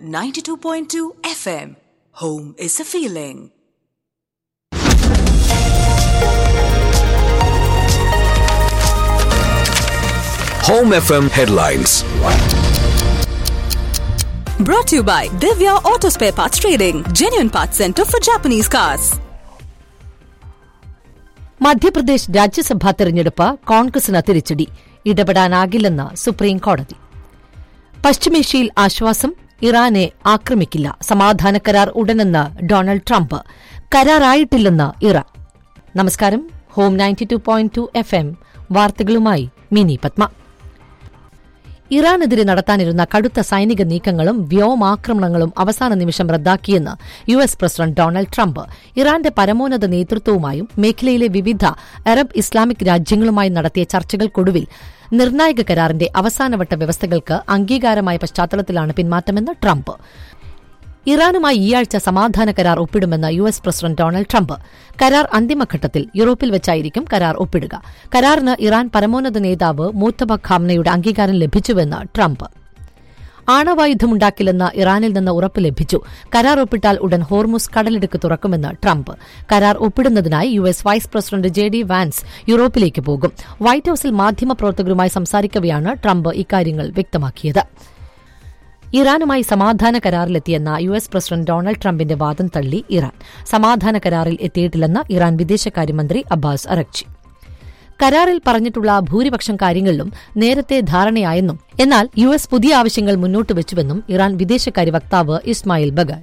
92.2 FM. Home is a feeling. Home FM headlines. Brought to you by Divya Auto Spare Parts Trading, genuine parts center for Japanese cars. Madhya Pradesh രാജ്യസഭാ തെരഞ്ഞെടുപ്പ് കോൺഗ്രസിന് തിരിച്ചടി ഇടപെടാനാകില്ലെന്ന് supreme കോടതി പശ്ചിമേഷ്യയിൽ ആശ്വാസം ഇറാനെ ആക്രമിക്കില്ല സമാധാന കരാർ ഉടനെന്ന് ഡൊണാൾഡ് ട്രംപ് കരാറായിട്ടില്ലെന്ന് ഇറാൻ നമസ്കാരം home ninety two point two F M വാർത്തകളുമായി മിനി പത്മ ഇറാനെതിരെ നടത്താനിരുന്ന കടുത്ത സൈനിക നീക്കങ്ങളും വ്യോമാക്രമണങ്ങളും അവസാന നിമിഷം റദ്ദാക്കിയെന്ന് U S president Donald Trump ഇറാന്റെ പരമോന്നത നേതൃത്വവുമായും മേഖലയിലെ വിവിധ അറബ് ഇസ്ലാമിക് രാജ്യങ്ങളുമായി നടത്തിയ ചർച്ചകൾക്കൊടുവിൽ നിർണായക കരാറിന്റെ അവസാനവട്ട വ്യവസ്ഥകൾക്ക് അംഗീകാരമായ പശ്ചാത്തലത്തിലാണ് പിന്മാറ്റമെന്ന് ട്രംപ് ഇറാനുമായി ഈയാഴ്ച സമാധാന കരാർ ഒപ്പിടുമെന്ന് U S president Donald Trump കരാർ അന്തിമഘട്ടത്തിൽ യൂറോപ്പിൽ വെച്ചായിരിക്കും കരാർ ഒപ്പിടുക കരാറിന് ഇറാൻ പരമോന്നത നേതാവ് മൂത്തബ ഖാംനയുടെ അംഗീകാരം ലഭിച്ചുവെന്ന് ട്രംപ് ആണവായുധമുണ്ടാക്കില്ലെന്ന് ഇറാനിൽ നിന്ന് ഉറപ്പ് ലഭിച്ചു കരാർ ഒപ്പിട്ടാൽ ഉടൻ ഹോർമുസ് കടലിടുക്ക് തുറക്കുമെന്ന് ട്രംപ് കരാർ ഒപ്പിടുന്നതിനായി U S vice president J D Vance യൂറോപ്പിലേക്ക് പോകും വൈറ്റ് ഹൌസിൽ മാധ്യമപ്രവർത്തകരുമായി സംസാരിക്കവെയാണ് ട്രംപ് ഇക്കാര്യങ്ങൾ വ്യക്തമാക്കിയത് ഇറാനുമായി സമാധാന കരാറിലെത്തിയെന്ന യു എസ് പ്രസിഡന്റ് ഡൊണാൾഡ് ട്രംപിന്റെ വാദം തള്ളി ഇറാൻ സമാധാന കരാറിൽ എത്തിയിട്ടില്ലെന്ന് ഇറാൻ വിദേശകാര്യമന്ത്രി അബ്ബാസ് അറക്ചി കരാറിൽ പറഞ്ഞിട്ടുള്ള ഭൂരിപക്ഷം കാര്യങ്ങളിലും നേരത്തെ ധാരണയായെന്നും എന്നാൽ യു എസ് പുതിയ ആവശ്യങ്ങൾ മുന്നോട്ട് വെച്ചുവെന്നും ഇറാൻ വിദേശകാര്യ വക്താവ് ഇസ്മായിൽ ബഗാൻ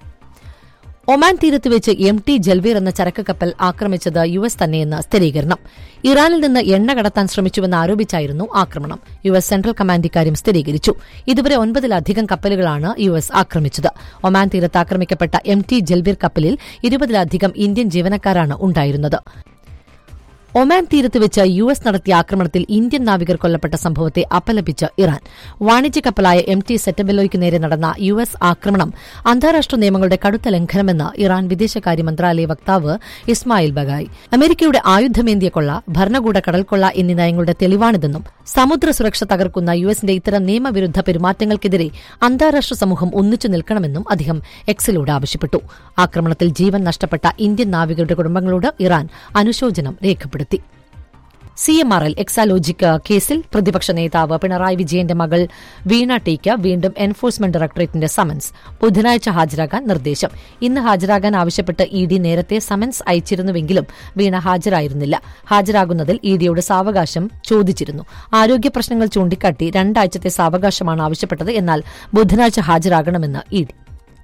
ഒമാൻ തീരത്ത് വെച്ച് എം ടി ജൽവീർ എന്ന ചരക്ക് കപ്പൽ ആക്രമിച്ചത് യു എസ് തന്നെയെന്ന് സ്ഥിരീകരണം ഇറാനിൽ നിന്ന് എണ്ണ കടത്താൻ ശ്രമിച്ചുവെന്ന് ആരോപിച്ചായിരുന്നു ആക്രമണം യു എസ് സെൻട്രൽ കമാൻഡ് ഇക്കാര്യം സ്ഥിരീകരിച്ചു ഇതുവരെ ഒൻപതിലധികം കപ്പലുകളാണ് യു എസ് ആക്രമിച്ചത് ഒമാൻ തീരത്ത് ആക്രമിക്കപ്പെട്ട എം ടി ജൽവീർ കപ്പലിൽ ഇരുപതിലധികം ഇന്ത്യൻ ജീവനക്കാരാണ് ഉണ്ടായിരുന്നത് ഒമാൻ തീരത്ത് വെച്ച് യു എസ് നടത്തിയ ആക്രമണത്തിൽ ഇന്ത്യൻ നാവികർ കൊല്ലപ്പെട്ട സംഭവത്തെ അപലപിച്ച് ഇറാൻ വാണിജ്യ കപ്പലായ എം ടി സെറ്റബെലോയ്ക്ക് നേരെ നടന്ന യു എസ് ആക്രമണം അന്താരാഷ്ട്ര നിയമങ്ങളുടെ കടുത്ത ലംഘനമെന്ന് ഇറാൻ വിദേശകാര്യ മന്ത്രാലയ വക്താവ് ഇസ്മായിൽ ബഗായി അമേരിക്കയുടെ ആയുധമേന്തിയ കൊള്ള ഭരണകൂട കടൽക്കൊള്ള എന്നീ നയങ്ങളുടെ തെളിവാണിതെന്നും സമുദ്ര സുരക്ഷ തകർക്കുന്ന യു എസിന്റെ ഇത്തരം നിയമവിരുദ്ധ പെരുമാറ്റങ്ങൾക്കെതിരെ അന്താരാഷ്ട്ര സമൂഹം ഒന്നിച്ചു നിൽക്കണമെന്നും അദ്ദേഹം എക്സിലൂടെ ആവശ്യപ്പെട്ടു ആക്രമണത്തിൽ ജീവൻ നഷ്ടപ്പെട്ട ഇന്ത്യൻ നാവികരുടെ കുടുംബങ്ങളോട് ഇറാൻ അനുശോചനം രേഖപ്പെടുത്തി C M R L Exalogic കേസിൽ പ്രതിപക്ഷ നേതാവ് പിണറായി വിജയന്റെ മകൾ വീണ ടീക്ക് വീണ്ടും എൻഫോഴ്സ്മെന്റ് ഡയറക്ടറേറ്റിന്റെ സമൻസ് ബുധനാഴ്ച ഹാജരാകാൻ നിർദ്ദേശം ഇന്ന് ഹാജരാകാൻ ആവശ്യപ്പെട്ട് ഇ ഡി നേരത്തെ സമൻസ് അയച്ചിരുന്നുവെങ്കിലും വീണ ഹാജരായിരുന്നില്ല ഹാജരാകുന്നതിൽ ഇ ഡിയോട് സാവകാശം ചോദിച്ചിരുന്നു ആരോഗ്യ പ്രശ്നങ്ങൾ ചൂണ്ടിക്കാട്ടി രണ്ടാഴ്ചത്തെ സാവകാശമാണ് ആവശ്യപ്പെട്ടത് എന്നാൽ ബുധനാഴ്ച ഹാജരാകണമെന്ന് ഇ ഡി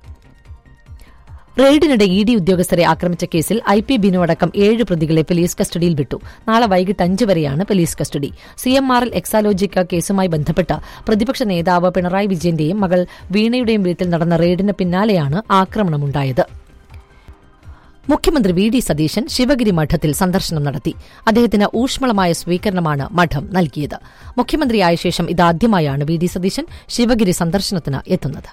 റെയ്ഡിനിടെ ഇ ഡി ഉദ്യോഗസ്ഥരെ ആക്രമിച്ച കേസിൽ ഐ പി ബിനു അടക്കം ഏഴ് പ്രതികളെ പോലീസ് കസ്റ്റഡിയിൽ വിട്ടു നാളെ വൈകിട്ട് അഞ്ച് വരെയാണ് police custody C M R L എക്സാലോജിക്ക കേസുമായി ബന്ധപ്പെട്ട് പ്രതിപക്ഷ നേതാവ് പിണറായി വിജയന്റെയും മകൾ വീണയുടെയും വീട്ടിൽ നടന്ന റെയ്ഡിന് പിന്നാലെയാണ് ആക്രമണമുണ്ടായത് മുഖ്യമന്ത്രി വി ഡി സതീശൻ ശിവഗിരി മഠത്തിൽ സന്ദർശനം നടത്തി അദ്ദേഹത്തിന് ഊഷ്മളമായ സ്വീകരണമാണ് മഠം നൽകിയത് മുഖ്യമന്ത്രിയായ ശേഷം ഇതാദ്യമായാണ് വി ഡി സതീശൻ ശിവഗിരി സന്ദർശനത്തിന് എത്തുന്നത്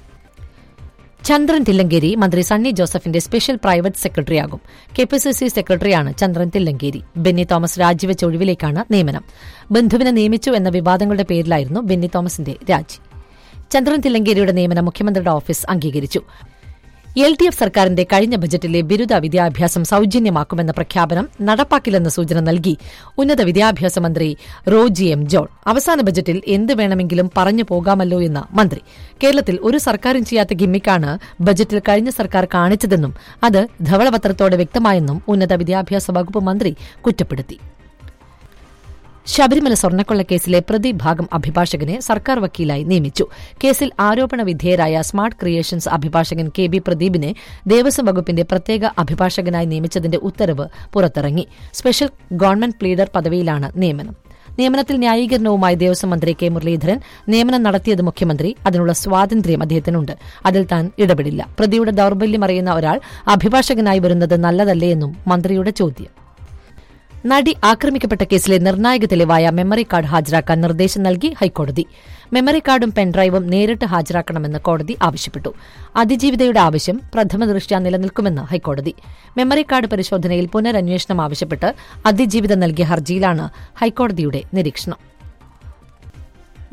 ചന്ദ്രൻ തില്ലങ്കേരി മന്ത്രി സണ്ണി ജോസഫിന്റെ സ്പെഷ്യൽ പ്രൈവറ്റ് സെക്രട്ടറിയാകും കെ പി സി സി സെക്രട്ടറിയാണ് ചന്ദ്രൻ തില്ലങ്കേരി ബെന്നി തോമസ് രാജിവെച്ച ഒഴിവിലേക്കാണ് നിയമനം ബന്ധുവിനെ നിയമിച്ചു എന്ന വിവാദങ്ങളുടെ പേരിലായിരുന്നു ബെന്നി തോമസിന്റെ രാജി ചന്ദ്രൻ തില്ലങ്കേരിയുടെ നിയമനം മുഖ്യമന്ത്രിയുടെ ഓഫീസ് അംഗീകരിച്ചു എൽ ഡി എഫ് സർക്കാരിന്റെ കഴിഞ്ഞ ബജറ്റിലെ ബിരുദ വിദ്യാഭ്യാസം സൌജന്യമാക്കുമെന്ന പ്രഖ്യാപനം നടപ്പാക്കില്ലെന്ന സൂചന നൽകി ഉന്നത വിദ്യാഭ്യാസ മന്ത്രി റോജി എം ജോൺ അവസാന ബജറ്റിൽ എന്ത് വേണമെങ്കിലും പറഞ്ഞു പോകാമല്ലോ എന്ന മന്ത്രി കേരളത്തിൽ ഒരു സർക്കാരും ചെയ്യാത്ത ഗിമ്മിക്കാണ് ബജറ്റിൽ കഴിഞ്ഞ സർക്കാർ കാണിച്ചതെന്നും അത് ധവളപത്രത്തോടെ വ്യക്തമായെന്നും ഉന്നത വിദ്യാഭ്യാസ വകുപ്പ് മന്ത്രി കുറ്റപ്പെടുത്തി ശബരിമല സ്വർണ്ണക്കൊള്ളക്കേസിലെ പ്രതി ഭാഗം അഭിഭാഷകനെ സർക്കാർ വക്കീലായി നിയമിച്ചു കേസിൽ ആരോപണ വിധേയരായ സ്മാർട്ട് ക്രിയേഷൻസ് അഭിഭാഷകൻ കെ ബി പ്രദീപിനെ ദേവസ്വം വകുപ്പിന്റെ പ്രത്യേക അഭിഭാഷകനായി നിയമിച്ചതിന്റെ ഉത്തരവ് പുറത്തിറങ്ങി സ്പെഷ്യൽ ഗവൺമെന്റ് പ്ലീഡർ പദവിയിലാണ് നിയമനം നിയമനത്തിൽ ന്യായീകരണവുമായി ദേവസ്വം മന്ത്രി കെ മുരളീധരൻ നിയമനം നടത്തിയത് മുഖ്യമന്ത്രി അതിനുള്ള സ്വാതന്ത്ര്യം അദ്ദേഹത്തിനുണ്ട് അതിൽ താൻ ഇടപെടില്ല പ്രതിയുടെ ദൌർബല്യം അറിയുന്ന ഒരാൾ അഭിഭാഷകനായി വരുന്നത് നല്ലതല്ലേ എന്നും മന്ത്രിയുടെ ചോദ്യം നടി ആക്രമിക്കപ്പെട്ട കേസിലെ നിർണായക തെളിവായ മെമ്മറി കാർഡ് ഹാജരാക്കാൻ നിർദ്ദേശം നൽകി ഹൈക്കോടതി മെമ്മറി കാർഡും പെൻഡ്രൈവും നേരിട്ട് ഹാജരാക്കണമെന്ന് കോടതി ആവശ്യപ്പെട്ടു അതിജീവിതയുടെ ആവശ്യം പ്രഥമ ദൃഷ്ട്യാ നിലനിൽക്കുമെന്ന് ഹൈക്കോടതി മെമ്മറി കാർഡ് പരിശോധനയിൽ പുനരന്വേഷണം ആവശ്യപ്പെട്ട് അതിജീവിത നൽകിയ ഹർജിയിലാണ് ഹൈക്കോടതിയുടെ നിരീക്ഷണം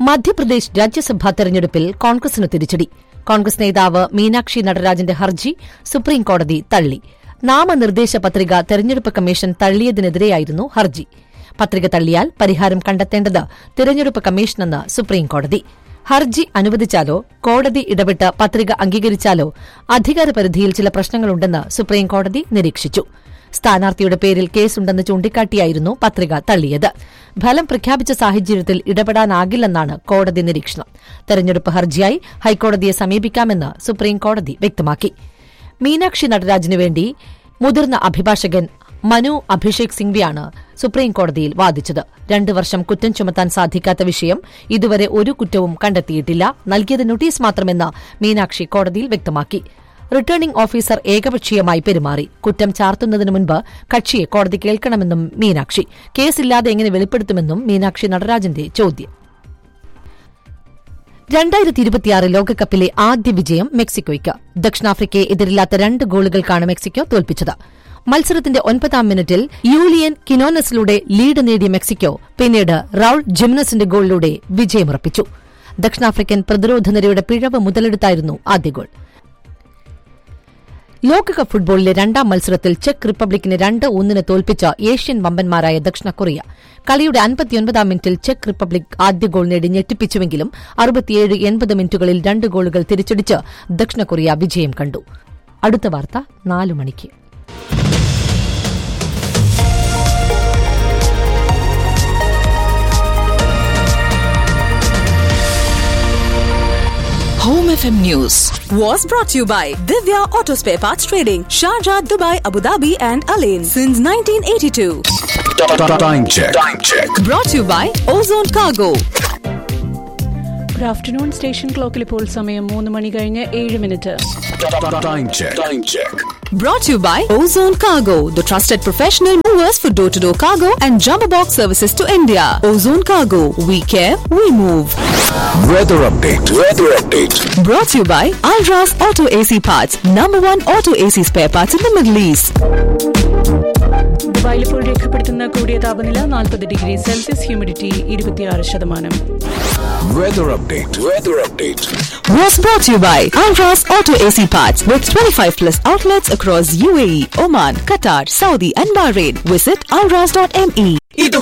മധ്യപ്രദേശ് രാജ്യസഭാ തെരഞ്ഞെടുപ്പിൽ കോൺഗ്രസിന് തിരിച്ചടി കോൺഗ്രസ് നേതാവ് മീനാക്ഷി നടരാജന്റെ ഹർജി സുപ്രീംകോടതി തള്ളി നാമനിർദ്ദേശ പത്രിക തെരഞ്ഞെടുപ്പ് കമ്മീഷൻ തള്ളിയതിനെതിരെയായിരുന്നു ഹർജി പത്രിക തള്ളിയാൽ പരിഹാരം കണ്ടെത്തേണ്ടത് തെരഞ്ഞെടുപ്പ് കമ്മീഷനെന്ന് സുപ്രീംകോടതി ഹർജി അനുവദിച്ചാലോ കോടതി ഇടപെട്ട് പത്രിക അംഗീകരിച്ചാലോ അധികാരപരിധിയിൽ ചില പ്രശ്നങ്ങളുണ്ടെന്ന് സുപ്രീംകോടതി നിരീക്ഷിച്ചു സ്ഥാനാർത്ഥിയുടെ പേരിൽ കേസുണ്ടെന്ന് ചൂണ്ടിക്കാട്ടിയായിരുന്നു പത്രിക തള്ളിയത് ഫലം പ്രഖ്യാപിച്ച സാഹചര്യത്തിൽ ഇടപെടാനാകില്ലെന്നാണ് കോടതി നിരീക്ഷണം തെരഞ്ഞെടുപ്പ് ഹർജിയായി ഹൈക്കോടതിയെ സമീപിക്കാമെന്ന് സുപ്രീംകോടതി വ്യക്തമാക്കി മീനാക്ഷി നടരാജിനു വേണ്ടി മുതിർന്ന അഭിഭാഷകൻ മനു അഭിഷേക് സിംഗ്വിയാണ് സുപ്രീംകോടതിയിൽ വാദിച്ചത് രണ്ടു വർഷം കുറ്റം ചുമത്താൻ സാധിക്കാത്ത വിഷയം ഇതുവരെ ഒരു കുറ്റവും കണ്ടെത്തിയിട്ടില്ല നൽകിയത് നോട്ടീസ് മാത്രമെന്ന് മീനാക്ഷി കോടതിയിൽ വ്യക്തമാക്കി റിട്ടേണിംഗ് ഓഫീസർ ഏകപക്ഷീയമായി പെരുമാറി കുറ്റം ചാർത്തുന്നതിന് മുൻപ് കക്ഷിയെ കോടതി കേൾക്കണമെന്നും മീനാക്ഷി കേസില്ലാതെ എങ്ങനെ വെളിപ്പെടുത്തുമെന്നും മീനാക്ഷി നടരാജന്റെ ചോദ്യം രണ്ടായിരത്തി ഇരുപത്തിയാറ് ലോകകപ്പിലെ ആദ്യ വിജയം മെക്സിക്കോയ്ക്ക് ദക്ഷിണാഫ്രിക്കയെ എതിരില്ലാത്ത രണ്ട് ഗോളുകൾക്കാണ് മെക്സിക്കോ തോൽപ്പിച്ചത് മത്സരത്തിന്റെ ഒൻപതാം മിനിറ്റിൽ യൂലിയൻ കിനോനസിലൂടെ ലീഡ് നേടിയ മെക്സിക്കോ പിന്നീട് റൌൾ ജിംനസിന്റെ ഗോളിലൂടെ വിജയമുറപ്പിച്ചു ദക്ഷിണാഫ്രിക്കൻ പ്രതിരോധ നിരയുടെ പിഴവ് മുതലെടുത്തായിരുന്നു ആദ്യ ഗോൾ ലോകകപ്പ് ഫുട്ബോളിലെ രണ്ടാം മത്സരത്തിൽ ചെക്ക് റിപ്പബ്ലിക്കിനെ രണ്ട് ഒന്നിന് തോൽപ്പിച്ച ഏഷ്യൻ വമ്പന്മാരായ ദക്ഷിണ കൊറിയ കളിയുടെ അൻപത്തിയൊൻപതാം മിനിറ്റിൽ ചെക്ക് റിപ്പബ്ലിക് ആദ്യ ഗോൾ നേടി ഞെട്ടിപ്പിച്ചുവെങ്കിലും അറുപത്തിയേഴ് എൺപത് മിനിറ്റുകളിൽ രണ്ട് ഗോളുകൾ തിരിച്ചടിച്ച് ദക്ഷിണ കൊറിയ വിജയം കണ്ടു അടുത്ത വാർത്ത നാലു മണിക്ക് Home FM News was brought to you by Divya Auto Spare Parts Trading, Sharjah, Dubai, Abu Dhabi, and Alain since 1982. Time check. Time check. Brought to you by Ozone Cargo. Good afternoon station ക്ലോക്കിൽ ഇപ്പോൾ സമയം മൂന്ന് മണി കഴിഞ്ഞ് ഏഴ് minute Time check. Time check. Brought to you by Ozone Cargo, the trusted professional movers for door to door cargo and jumbo box services to India. Ozone Cargo, we care, we move. Weather update. Weather update. Brought to you by Alras Auto AC Parts, number one auto AC spare parts in the Middle East. ദുബായിൽ ഇപ്പോൾ രേഖപ്പെടുത്തുന്ന കൂടിയ താപനില നാൽപ്പത് degree Celsius humidity ഇരുപത്തിയാറ് ശതമാനം Weather update. Weather update. Was brought to you by Alras Auto AC Parts with 25 plus outlets across UAE, Oman, Qatar, Saudi, and Bahrain. Visit alras.me. ಇದು